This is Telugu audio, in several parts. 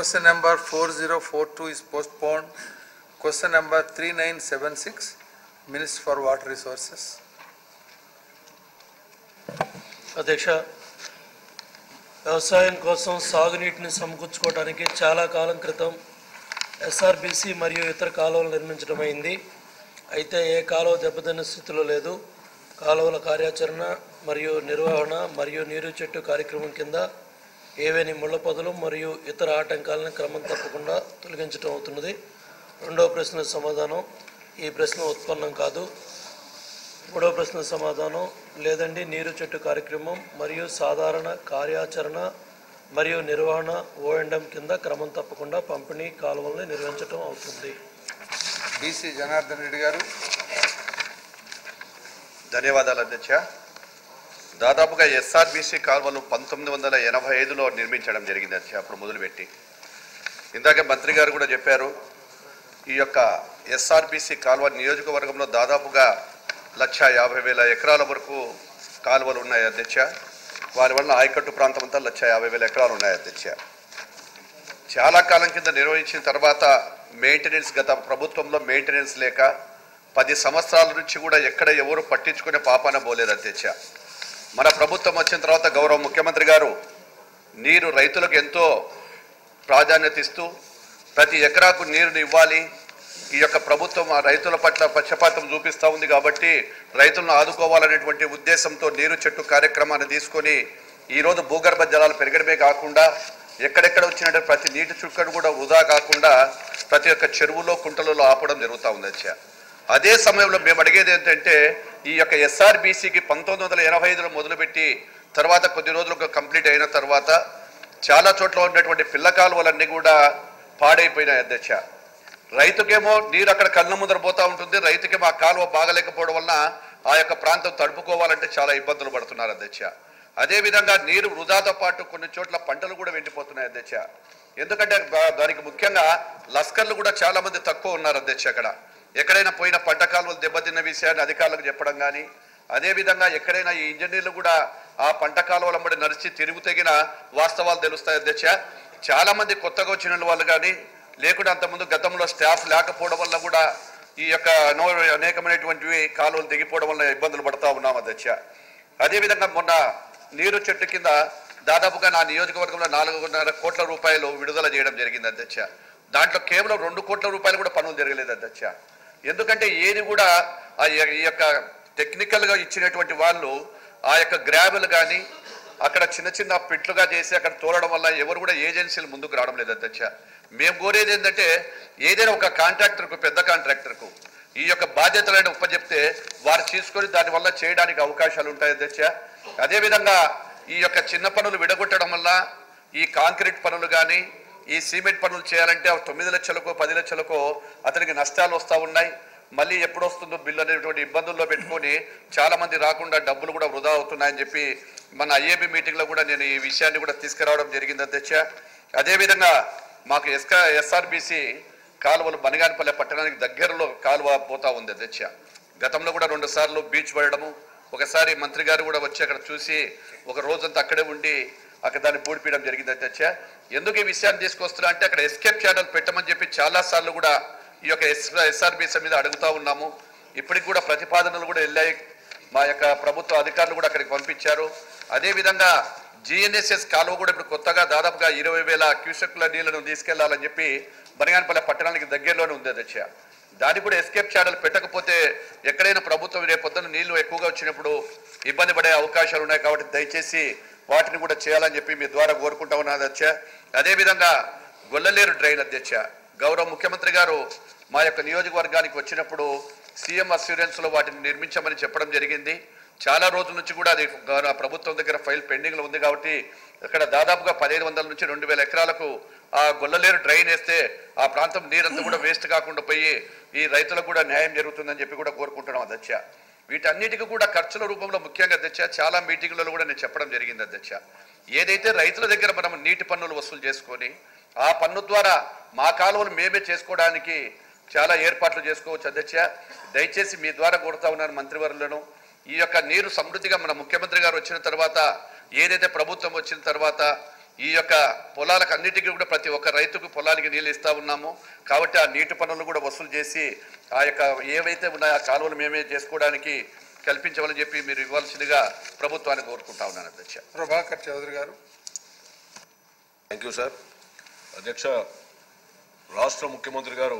Question number 4042 is postponed. Question number 3976, Minister for Water Resources. అధ్యక్ష వ్యవసాయం కోసం సాగునీటిని సమకూర్చుకోవడానికి చాలా కాలం క్రితం ఎస్ఆర్బిసి మరియు ఇతర కాలువలు నిర్మించడం అయింది అయితే ఏ కాలువ దెబ్బతిన్న స్థితిలో లేదు కాలువల కార్యాచరణ మరియు నిర్వహణ మరియు నీరు చెట్టు కార్యక్రమం కింద ఏవేని ముళ్ళ పొదలు మరియు ఇతర ఆటంకాలను క్రమం తప్పకుండా తొలగించడం అవుతున్నది రెండవ ప్రశ్న సమాధానం ఈ ప్రశ్న ఉత్పన్నం కాదు మూడవ ప్రశ్న సమాధానం లేదండి నీరు చెట్టు కార్యక్రమం మరియు సాధారణ కార్యాచరణ మరియు నిర్వహణ ఓఎండం కింద క్రమం తప్పకుండా పంపిణీ కాలువల్ని నిర్వహించడం అవుతుంది DC Janardhan Reddy గారు ధన్యవాదాలు అధ్యక్ష దాదాపుగా ఎస్ఆర్బీసీ కాల్వలు పంతొమ్మిది వందల ఎనభై ఐదులో నిర్మించడం జరిగింది అధ్యక్ష అప్పుడు మొదలుపెట్టి ఇందాక మంత్రి గారు కూడా చెప్పారు ఈ యొక్క ఎస్ఆర్బీసీ కాల్వ నియోజకవర్గంలో దాదాపుగా లక్ష యాభై వేల ఎకరాల వరకు కాలువలు ఉన్నాయి అధ్యక్ష వారి వల్ల ఆయకట్టు ప్రాంతం అంతా లక్ష యాభై వేల ఎకరాలు ఉన్నాయి అధ్యక్ష చాలా కాలం కింద నిర్వహించిన తర్వాత మెయింటెనెన్స్ గత ప్రభుత్వంలో మెయింటెనెన్స్ లేక పది సంవత్సరాల నుంచి కూడా ఎక్కడ ఎవరు పట్టించుకునే పాపాన పోలేదు అధ్యక్ష మన ప్రభుత్వం వచ్చిన తర్వాత గౌరవ ముఖ్యమంత్రి గారు నీరు రైతులకు ఎంతో ప్రాధాన్యత ఇస్తూ ప్రతి ఎకరాకు నీరుని ఇవ్వాలి ఈ యొక్క ప్రభుత్వం ఆ రైతుల పట్ల పక్షపాతం చూపిస్తూ ఉంది కాబట్టి రైతులను ఆదుకోవాలనేటువంటి ఉద్దేశంతో నీరు చెట్టు కార్యక్రమాన్ని తీసుకొని ఈరోజు భూగర్భ జలాలు పెరగడమే కాకుండా ఎక్కడెక్కడ వచ్చినటువంటి ప్రతి నీటి చుక్కను కూడా వృధా కాకుండా ప్రతి ఒక్క చెరువులో కుంటలలో ఆపడం జరుగుతూ ఉంది అధ్యక్ష అదే సమయంలో మేము అడిగేది ఏంటంటే ఈ యొక్క ఎస్ఆర్బీసీకి పంతొమ్మిది వందల ఎనభై ఐదులో మొదలుపెట్టి తర్వాత కొద్ది రోజులకు కంప్లీట్ అయిన తర్వాత చాలా చోట్ల ఉన్నటువంటి పిల్ల కాలువలన్నీ కూడా పాడైపోయినాయి అధ్యక్ష రైతుకేమో నీరు అక్కడ కళ్ళ ముందర పోతా ఉంటుంది రైతుకేమో ఆ కాలువ బాగలేకపోవడం వలన ఆ యొక్క ప్రాంతం తడుపుకోవాలంటే చాలా ఇబ్బందులు పడుతున్నారు అధ్యక్ష అదేవిధంగా నీరు వృధాతో పాటు కొన్ని చోట్ల పంటలు కూడా వెండిపోతున్నాయి అధ్యక్ష ఎందుకంటే దా- దానికి ముఖ్యంగా లస్కర్లు కూడా చాలా మంది తక్కువ ఉన్నారు అధ్యక్ష అక్కడ ఎక్కడైనా పోయిన పంట కాలువలు దెబ్బతిన్న విషయాన్ని అధికారులకు చెప్పడం కానీ అదేవిధంగా ఎక్కడైనా ఈ ఇంజనీర్లు కూడా ఆ పంట కాలువల వెంబడి నడిచి తిరుగు తెగిన వాస్తవాలు తెలుస్తాయి అధ్యక్ష చాలా మంది కొత్తగా వచ్చిన వాళ్ళు కానీ లేకుండా అంతకుముందు గతంలో స్టాఫ్ లేకపోవడం వల్ల కూడా ఈ యొక్క అనో అనేకమైనటువంటివి కాలువలు తెగిపోవడం వల్ల ఇబ్బందులు పడతా ఉన్నాం అధ్యక్ష అదేవిధంగా మొన్న నీరు చెట్టు కింద దాదాపుగా నా నియోజకవర్గంలో నాలుగున్నర కోట్ల రూపాయలు విడుదల చేయడం జరిగింది అధ్యక్ష దాంట్లో కేవలం రెండు కోట్ల రూపాయలు కూడా పనులు జరగలేదు అధ్యక్ష ఎందుకంటే ఏది కూడా ఆ యొ- ఈ యొక్క టెక్నికల్గా ఇచ్చినటువంటి వాళ్ళు ఆ యొక్క గ్రాబులు కానీ అక్కడ చిన్న చిన్న పిట్లుగా చేసి అక్కడ తోలడం వల్ల ఎవరు కూడా ఏజెన్సీలు ముందుకు రావడం లేదు అధ్యక్ష మేము కోరేది ఏంటంటే ఏదైనా ఒక కాంట్రాక్టర్కు పెద్ద కాంట్రాక్టర్కు ఈ యొక్క బాధ్యతలను ఉపజెప్తే వారు తీసుకొని దానివల్ల చేయడానికి అవకాశాలు ఉంటాయి అధ్యక్ష అదేవిధంగా ఈ యొక్క చిన్న పనులు విడగొట్టడం వల్ల ఈ కాంక్రీట్ పనులు కానీ ఈ సిమెంట్ పనులు చేయాలంటే ఆ తొమ్మిది లక్షలకో పది లక్షలకో అతనికి నష్టాలు వస్తూ ఉన్నాయి మళ్ళీ ఎప్పుడు వస్తుందో బిల్లు అనేటువంటి ఇబ్బందుల్లో పెట్టుకొని చాలా మంది రాకుండా డబ్బులు కూడా వృధా అవుతున్నాయని చెప్పి మన ఐఏబి మీటింగ్లో కూడా నేను ఈ విషయాన్ని కూడా తీసుకురావడం జరిగింది అధ్యక్ష అదేవిధంగా మాకు ఎస్కా ఎస్ఆర్బిసి కాలువలు బనగానపల్లె పట్టణానికి దగ్గరలో కాలువ పోతా ఉంది అధ్యక్ష గతంలో కూడా రెండు సార్లు బీచ్ పడడము ఒకసారి మంత్రి గారు కూడా వచ్చి అక్కడ చూసి ఒక రోజంతా అక్కడే ఉండి అక్కడ దాన్ని పూడిపీయడం జరిగింది అధ్యక్ష ఎందుకు ఈ విషయాన్ని తీసుకొస్తున్నా అంటే అక్కడ ఎస్కేప్ ఛానల్ పెట్టమని చెప్పి చాలా సార్లు కూడా ఈ యొక్క ఎస్ ఎస్ఆర్బీసీ మీద అడుగుతా ఉన్నాము ఇప్పటికి కూడా ప్రతిపాదనలు కూడా వెళ్ళాయి మా యొక్క ప్రభుత్వ అధికారులు కూడా అక్కడికి పంపించారు అదేవిధంగా జిఎన్ఎస్ఎస్ కాలువ కూడా ఇప్పుడు కొత్తగా దాదాపుగా ఇరవై వేల క్యూసెక్ల నీళ్లను తీసుకెళ్లాలని చెప్పి బనగానపల్లె పట్టణానికి దగ్గరలోనే ఉంది అధ్యక్ష దానికి కూడా ఎస్కేప్ ఛానల్ పెట్టకపోతే ఎక్కడైనా ప్రభుత్వం రేపు పొద్దున్న నీళ్లు ఎక్కువగా వచ్చినప్పుడు ఇబ్బంది పడే అవకాశాలు ఉన్నాయి కాబట్టి దయచేసి వాటిని కూడా చేయాలని చెప్పి మీ ద్వారా కోరుకుంటా ఉన్నాను అధ్యక్ష అదేవిధంగా గొల్లలేరు డ్రైన్ అధ్యక్ష గౌరవ ముఖ్యమంత్రి గారు మా యొక్క నియోజకవర్గానికి వచ్చినప్పుడు సీఎం అస్యూరెన్స్ లో వాటిని నిర్మించమని చెప్పడం జరిగింది చాలా రోజుల నుంచి కూడా అది గౌరవ ప్రభుత్వం దగ్గర ఫైల్ పెండింగ్ లో ఉంది కాబట్టి ఇక్కడ దాదాపుగా పదిహేను వందల నుంచి రెండు వేల ఎకరాలకు ఆ గొల్లలేరు డ్రైన్ వేస్తే ఆ ప్రాంతం నీరంతా కూడా వేస్ట్ కాకుండా పోయి ఈ రైతులకు కూడా న్యాయం జరుగుతుందని చెప్పి కూడా కోరుకుంటున్నాం అధ్యక్ష వీటన్నిటికీ కూడా ఖర్చుల రూపంలో ముఖ్యంగా అధ్యక్ష చాలా మీటింగులలో కూడా నేను చెప్పడం జరిగింది అధ్యక్ష ఏదైతే రైతుల దగ్గర మనం నీటి పన్నులు వసూలు చేసుకొని ఆ పన్ను ద్వారా మా కాలువలు మేమే చేసుకోవడానికి చాలా ఏర్పాట్లు చేసుకోవచ్చు అధ్యక్ష దయచేసి మీ ద్వారా కోరుతా ఉన్నాను మంత్రివర్యులను ఈ యొక్క నీరు సమృద్ధిగా మన ముఖ్యమంత్రి గారు వచ్చిన తర్వాత ఏదైతే ప్రభుత్వం వచ్చిన తర్వాత ఈ యొక్క పొలాలకు అన్నిటికీ కూడా ప్రతి ఒక్క రైతుకు పొలానికి నీళ్ళు ఇస్తా ఉన్నాము కాబట్టి ఆ నీటి పనులు కూడా వసూలు చేసి ఆ యొక్క ఏవైతే ఉన్నాయో ఆ కాలువలు మేమే చేసుకోవడానికి కల్పించమని చెప్పి మీరు ఇవ్వాల్సిందిగా ప్రభుత్వాన్ని కోరుకుంటా ఉన్నాను అధ్యక్ష ప్రభాకర్ చౌదరి గారు థ్యాంక్ యూ సార్ అధ్యక్ష రాష్ట్ర ముఖ్యమంత్రి గారు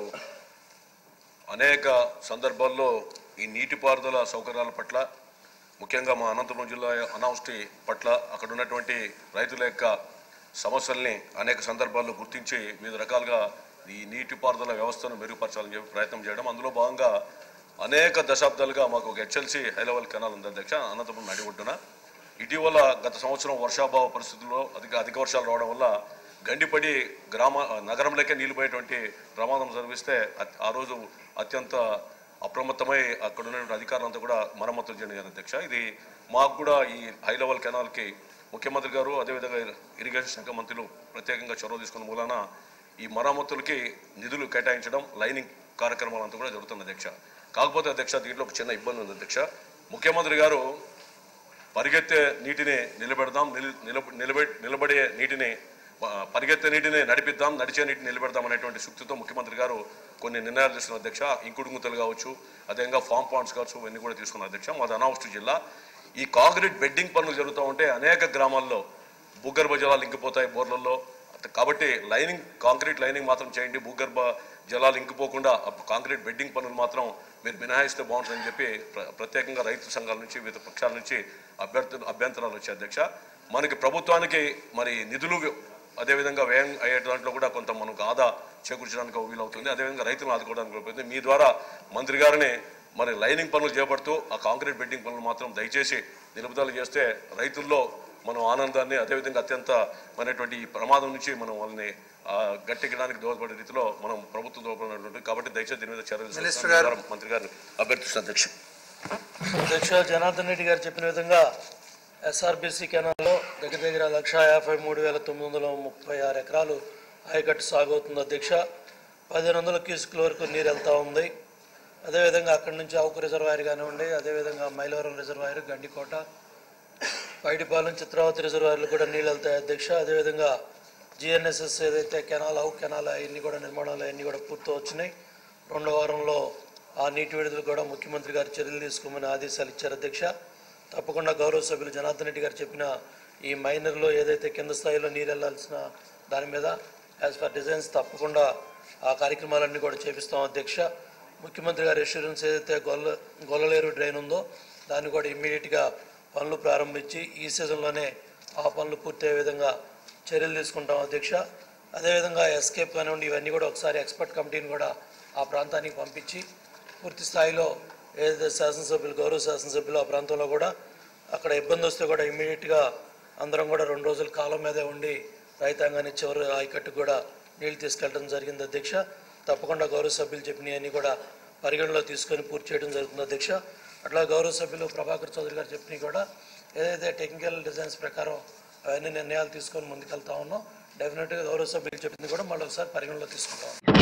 అనేక సందర్భాల్లో ఈ నీటిపారుదల సౌకర్యాల పట్ల ముఖ్యంగా మా అనంతపురం జిల్లా అనావృష్టి పట్ల అక్కడ ఉన్నటువంటి రైతుల యొక్క సమస్యల్ని అనేక సందర్భాల్లో గుర్తించి వివిధ రకాలుగా ఈ నీటిపారుదల వ్యవస్థను మెరుగుపరచాలని చెప్పి ప్రయత్నం చేయడం అందులో భాగంగా అనేక దశాబ్దాలుగా మాకు ఒక హెచ్ఎల్సి హై లెవెల్ కెనాల్ ఉంది అధ్యక్ష అనంతపురం నడిబొడ్డున ఇటీవల గత సంవత్సరం వర్షాభావ పరిస్థితుల్లో అధిక అధిక వర్షాలు రావడం వల్ల గండిపడి గ్రామ నగరంలోకే నీళ్లు పోయేటువంటి ప్రమాదం జరిగిస్తే అత్- ఆ రోజు అత్యంత అప్రమత్తమై అక్కడ ఉన్నటువంటి అధికారులంతా కూడా మరమ్మతులు చేయడం అధ్యక్ష ఇది మాకు కూడా ఈ హై లెవెల్ కెనాల్కి ముఖ్యమంత్రి గారు అదేవిధంగా ఇరిగేషన్ శాఖ మంత్రులు ప్రత్యేకంగా చొరవ తీసుకున్న మూలాన ఈ మరమ్మతులకి నిధులు కేటాయించడం లైనింగ్ కార్యక్రమాలంతా కూడా జరుగుతుంది అధ్యక్ష కాకపోతే అధ్యక్ష దీంట్లో ఒక చిన్న ఇబ్బంది ఉంది అధ్యక్ష ముఖ్యమంత్రి గారు పరిగెత్తే నీటిని నిలబెడదాం నిల్- నిలబ నిలబె నిలబడే నీటిని ఆ, పరిగెత్తే నీటిని నడిపిద్దాం నడిచే నీటిని నిలబెడదాం అనేటువంటి శక్తితో ముఖ్యమంత్రి గారు కొన్ని నిర్ణయాలు తీసుకున్న అధ్యక్ష ఇంకుడు గుంతలు కావచ్చు అదేవిధంగా ఫామ్ పాండ్స్ కావచ్చు ఇవన్నీ కూడా తీసుకున్న అధ్యక్ష మాది అనావృష్టి జిల్లా ఈ కాంక్రీట్ బెడ్డింగ్ పనులు జరుగుతూ ఉంటే అనేక గ్రామాల్లో భూగర్భ జలాలు ఇంకిపోతాయి బోర్లలో కాబట్టి లైనింగ్ కాంక్రీట్ లైనింగ్ మాత్రం చేయండి భూగర్భ జలాలు ఇంకిపోకుండా ఆ కాంక్రీట్ బెడ్డింగ్ పనులు మాత్రం మీరు మినహాయిస్తే బాగుంటుందని చెప్పి ప్ర- ప్రత్యేకంగా రైతు సంఘాల నుంచి వివిధ పక్షాల నుంచి అభ్యర్థు అభ్యంతరాలు వచ్చాయి అధ్యక్ష మనకి ప్రభుత్వానికి మరి నిధులు అదేవిధంగా వ్యయం అయ్యే దాంట్లో కూడా కొంత మనకు ఆదా చేకూర్చడానికి వీలవుతుంది అదేవిధంగా రైతులను ఆదుకోవడానికి వీలవుతుంది మీ ద్వారా మంత్రి గారిని మరి లైనింగ్ పనులు చేపడుతూ ఆ కాంక్రీట్ బెడ్డింగ్ పనులు మాత్రం దయచేసి నిలుపుదల చేస్తే రైతుల్లో మనం ఆనందాన్ని అదేవిధంగా అత్యంత మనటువంటి ఈ ప్రమాదం నుంచి మనం వాళ్ళని ఆ, గట్టెక్కడానికి దోహదపడే రీతిలో మనం ప్రభుత్వం దోహదపడినటువంటి కాబట్టి దయచేసి దీని మీద చర్యలు మినిస్టర్ తీసుకోవాలని గారు. ద్వారా మంత్రి గారిని అభ్యర్థిస్తున్న అధ్యక్ష అధ్యక్ష జనార్దన్ రెడ్డి గారు చెప్పిన విధంగా ఎస్ఆర్బీసీ కెనాల్లో దగ్గర దగ్గర లక్ష యాభై మూడు వేల తొమ్మిది వందల ముప్పై ఆరు ఎకరాలు ఆయకట్టు సాగవుతుంది అధ్యక్ష పదిహేను వందల క్యూసిక్ల వరకు నీరు వెళ్తూ ఉంది అదేవిధంగా అక్కడి నుంచి ఆవుకు రిజర్వాయర్ కానివ్వండి అదేవిధంగా మైలవరం రిజర్వాయర్ గండికోట పైడిపాలెం చిత్రావతి రిజర్వాయర్లు కూడా నీళ్ళు వెళ్తాయి అధ్యక్ష అదేవిధంగా జిఎన్ఎస్ఎస్ ఏదైతే కెనాల్ హౌ కెనాల్ అవన్నీ కూడా నిర్మాణాలు అవన్నీ కూడా పూర్తి వచ్చినాయి రెండో వారంలో ఆ నీటి విడుదల కూడా ముఖ్యమంత్రి గారు చర్యలు తీసుకోమని ఆదేశాలు ఇచ్చారు అధ్యక్ష తప్పకుండా గౌరవ సభ్యులు జనార్దన్ రెడ్డి గారు చెప్పిన ఈ మైనర్లో ఏదైతే కింద స్థాయిలో నీరు వెళ్లాల్సిన దాని మీద యాజ్ పర్ డిజైన్స్ తప్పకుండా ఆ కార్యక్రమాలన్నీ కూడా చేపిస్తాం అధ్యక్ష ముఖ్యమంత్రి గారి అష్యూరెన్స్ ఏదైతే గొల్ల గొల్లలేరు డ్రైన్ ఉందో దాన్ని కూడా ఇమ్మీడియట్గా పనులు ప్రారంభించి ఈ సీజన్లోనే ఆ పనులు పూర్తయ్యే విధంగా చర్యలు తీసుకుంటాం అధ్యక్ష అదేవిధంగా ఎస్కేప్ కానివ్వండి ఇవన్నీ కూడా ఒకసారి ఎక్స్పర్ట్ కమిటీని కూడా ఆ ప్రాంతానికి పంపించి పూర్తి స్థాయిలో ఏదైతే శాసనసభ్యులు గౌరవ శాసనసభ్యులు ఆ ప్రాంతంలో కూడా అక్కడ ఇబ్బంది వస్తే కూడా ఇమ్మీడియట్గా అందరం కూడా రెండు రోజుల కాలం మీదే ఉండి రైతాంగాన్ని చివరి ఆయకట్టు కూడా నీళ్లు తీసుకెళ్ళడం జరిగింది అధ్యక్ష తప్పకుండా గౌరవ సభ్యులు చెప్పినవన్నీ కూడా పరిగణలో తీసుకొని పూర్తి చేయడం జరుగుతుంది అధ్యక్ష అట్లా గౌరవ సభ్యులు ప్రభాకర్ చౌదరి గారు చెప్పినవి కూడా ఏదైతే టెక్నికల్ డిజైన్స్ ప్రకారం అవన్నీ నిర్ణయాలు తీసుకొని ముందుకెళ్తా ఉన్నాం డెఫినెట్గా గౌరవ సభ్యులు చెప్పింది కూడా మళ్ళీ ఒకసారి పరిగణలో తీసుకుంటాం